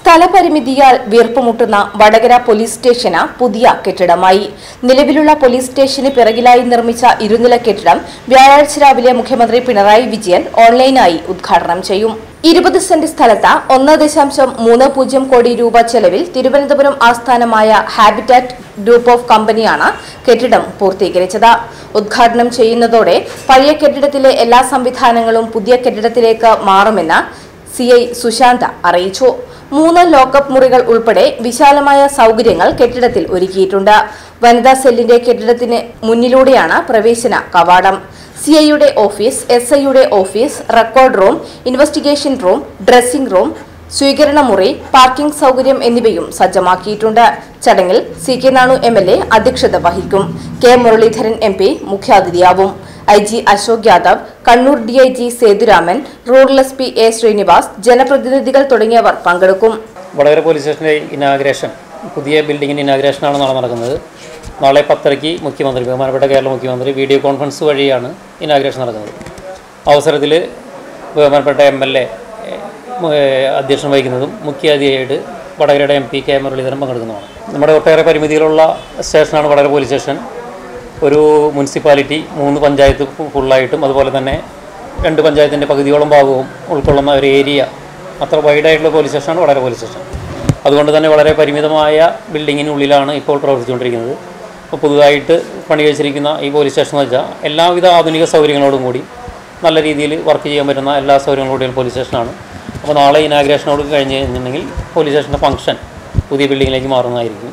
സ്ഥലപരിമിതിയാൽ വീർപ്പുമുട്ടുന്ന Vadakara police സ്റ്റേഷന് പുതിയ കെട്ടിടമായി നിലവിലുള്ള police സ്റ്റേഷന് പിറകിലായി നിർമ്മിച്ച ഇരുനില കെട്ടിടം വ്യാഴാഴ്ച രാവിലെ മുഖ്യമന്ത്രി പിണറായി വിജയൻ ഓൺലൈനായി ഉദ്ഘാടനം ചെയ്യും ഇരുപത് സെന്റ് സ്ഥലത്ത് ഒന്ന് ദശാംശം മൂന്ന് പൂജ്യം കോടി രൂപ ചെലവിൽ തിരുവനന്തപുരം ആസ്ഥാനമായ ഹാബിറ്റാറ്റ് ഗ്രൂപ്പ് ഓഫ് കമ്പനിയാണ് കെട്ടിടം പൂർത്തീകരിച്ചത് ഉദ്ഘാടനം ചെയ്യുന്നതോടെ പഴയ കെട്ടിടത്തിലെ എല്ലാ സംവിധാനങ്ങളും പുതിയ കെട്ടിടത്തിലേക്ക് മാറുമെന്ന് സി ഐ സുശാന്ത അറിയിച്ചു മൂന്ന് ലോക്കപ്പ് മുറികൾ ഉൾപ്പെടെ വിശാലമായ സൗകര്യങ്ങൾ കെട്ടിടത്തിൽ ഒരുക്കിയിട്ടുണ്ട് വനിതാ സെല്ലിന്റെ കെട്ടിടത്തിന് മുന്നിലൂടെയാണ് പ്രവേശന കവാടം സി ഐയുടെ ഓഫീസ് എസ് ഐയുടെ office record room investigation room dressing room സ്വീകരണ മുറി പാർക്കിംഗ് സൗകര്യം എന്നിവയും സജ്ജമാക്കിയിട്ടുണ്ട് ചടങ്ങിൽ C K Nanu M L A അധ്യക്ഷത വഹിക്കും കെ മുരളീധരൻ എം പി മുഖ്യാതിഥിയാവും I G Ashok Yadav Kannur D I G Sethuraman rural S P A Srinivas ജനപ്രതിനിധികൾ തുടങ്ങിയവർ പങ്കെടുക്കും വടകര പോലീസ് സ്റ്റേഷൻ്റെ ഇനാഗ്രേഷൻ പുതിയ ബിൽഡിങ്ങിൻ്റെ ഇനാഗ്രേഷനാണ് നാളെ നടക്കുന്നത് നാളെ പത്തരയ്ക്ക് മുഖ്യമന്ത്രി ബഹുമാനപ്പെട്ട കേരള മുഖ്യമന്ത്രി വീഡിയോ കോൺഫറൻസ് വഴിയാണ് ഇനാഗ്രേഷൻ നടക്കുന്നത് അവസരത്തിൽ ബഹുമാനപ്പെട്ട എം എൽ എ അധ്യക്ഷൻ വഹിക്കുന്നതും മുഖ്യാതിഥിയായിട്ട് വടകരയുടെ എം പി കെ മുരളീധരൻ പങ്കെടുക്കുന്നതാണ് നമ്മുടെ ഒട്ടേറെ പരിമിതികളുള്ള സ്റ്റേഷനാണ് വടകര പോലീസ് സ്റ്റേഷൻ ഒരു മുനിസിപ്പാലിറ്റി മൂന്ന് പഞ്ചായത്ത് ഫുള്ളായിട്ടും അതുപോലെ തന്നെ രണ്ട് പഞ്ചായത്തിൻ്റെ പകുതിയോളം ഭാഗവും ഉൾക്കൊള്ളുന്ന ഒരു ഏരിയ അത്ര വൈഡായിട്ടുള്ള പോലീസ് സ്റ്റേഷനാണ് വടകര പോലീസ് സ്റ്റേഷൻ അതുകൊണ്ട് തന്നെ വളരെ പരിമിതമായ ബിൽഡിങ്ങിനുള്ളിലാണ് ഇപ്പോൾ പ്രവർത്തിച്ചുകൊണ്ടിരിക്കുന്നത് അപ്പോൾ പുതുതായിട്ട് പണി കഴിച്ചിരിക്കുന്ന ഈ പോലീസ് സ്റ്റേഷൻ എന്ന് വെച്ചാൽ എല്ലാവിധ ആധുനിക സൗകര്യങ്ങളോടും കൂടി നല്ല രീതിയിൽ വർക്ക് ചെയ്യാൻ പറ്റുന്ന എല്ലാ സൗകര്യങ്ങളോടെയും പോലീസ് സ്റ്റേഷനാണ് അപ്പോൾ നാളെ ഇനാഗ്രേഷനോട് കഴിഞ്ഞ് കഴിഞ്ഞിട്ടുണ്ടെങ്കിൽ പോലീസ് സ്റ്റേഷൻ്റെ ഫംഗ്ഷൻ പുതിയ ബിൽഡിങ്ങിലേക്ക് മാറുന്നതായിരിക്കും